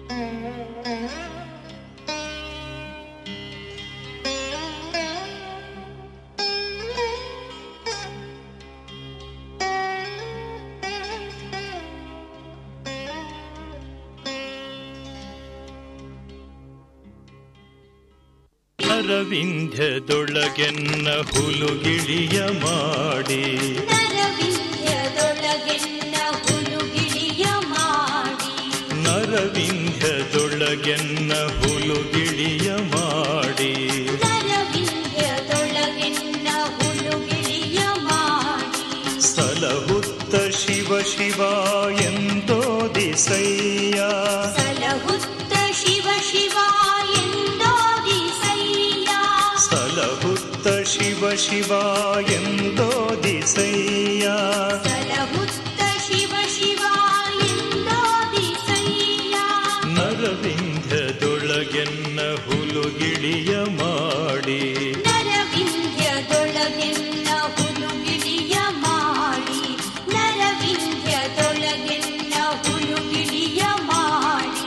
ನರವಿಂಧ್ಯದೊಳಗೆನ್ನ ಹುಲುಗಿಳಿಯ ಮಾಡಿ ನರವಿಂಧ್ಯದೊಳಗೆನ್ನ ಹುಲುಗಿಳಿಯ ಮಾಡಿ ನರವಿಂಧ್ಯದೊಳಗೆನ್ನ ಹುಲುಗಿಳಿಯ ಮಾಡಿ ನರವಿಂಧ್ಯದೊಳಗೆನ್ನ ಹುಲುಗಿಳಿಯ ಮಾಡಿ ಸಲಹುತ್ತ ಶಿವ ಶಿವ ಎಂದೋ ದಿಸಯ್ಯ ಸಲಹುತ್ತ ಶಿವ ಶಿವ ಎಂದೋ ದಿಸಯ್ಯ ಸಲಹುತ್ತ ಶಿವ ಶಿವ ಎಂದೋ ದಿಸಯ್ಯ ಸಲಹುತ್ತ ಶಿವ ಶಿವ ಎಂದೋ ದಿಸಯ್ಯ ನರವಿಂಧ್ಯದೊಳಗೆನ್ನ ಹುಲುಗಿಳಿಯ ಮಾಡಿ ನರವಿಂಧ್ಯದೊಳಗೆನ್ನ ಹುಲುಗಿಳಿಯ ಮಾಡಿ ನರವಿಂಧ್ಯದೊಳಗೆನ್ನ ಹುಲುಗಿಳಿಯ ಮಾಡಿ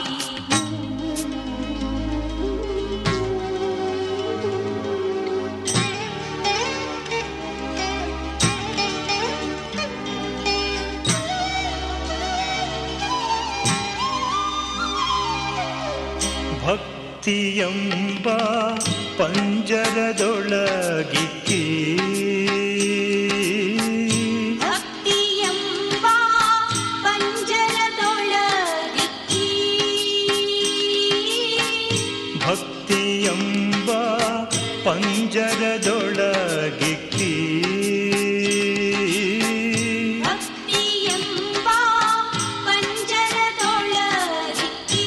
ಭಕ್ತಿಯಂಬ ಪಂಜರದೊಳಗಿಕ್ಕಿ ಭಕ್ತಿಯೆಂಬ ಪಂಜರದೊಳಗಿಕ್ಕಿ ಭಕ್ತಿಯಂಬ ಪಂಜರದೊಳಗಿಕ್ಕಿ ಭಕ್ತಿಯೆಂಬ ಪಂಜರದೊಳಗಿಕ್ಕಿ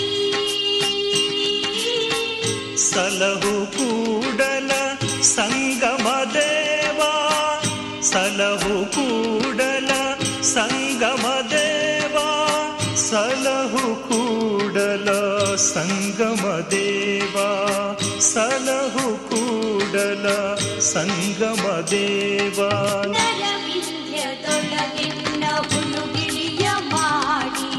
ಸಲಹು ಕೂಡಲ ಸಂಗಮ ದೇವ ಸಲಹು ಕೂಡಲ ಸಂಗಮ ದೇವ ಸಲಹು ಕೂಡಲ ಸಂಗಮ ದೇವ ಸಲಹು ಕೂಡಲ ಸಂಗಮ ದೇವ ನರವಿಂಧ್ಯದೊಳಗೆನ್ನ ಹುಲುಗಿಳಿಯ ಮಾಡಿ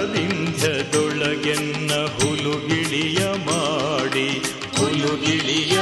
ನರವಿಂಧ್ಯದೊಳಗೆನ್ನ ಹುಲುಗಿಳಿಯ ಮಾಡಿ ಹುಲುಗಿಳಿಯ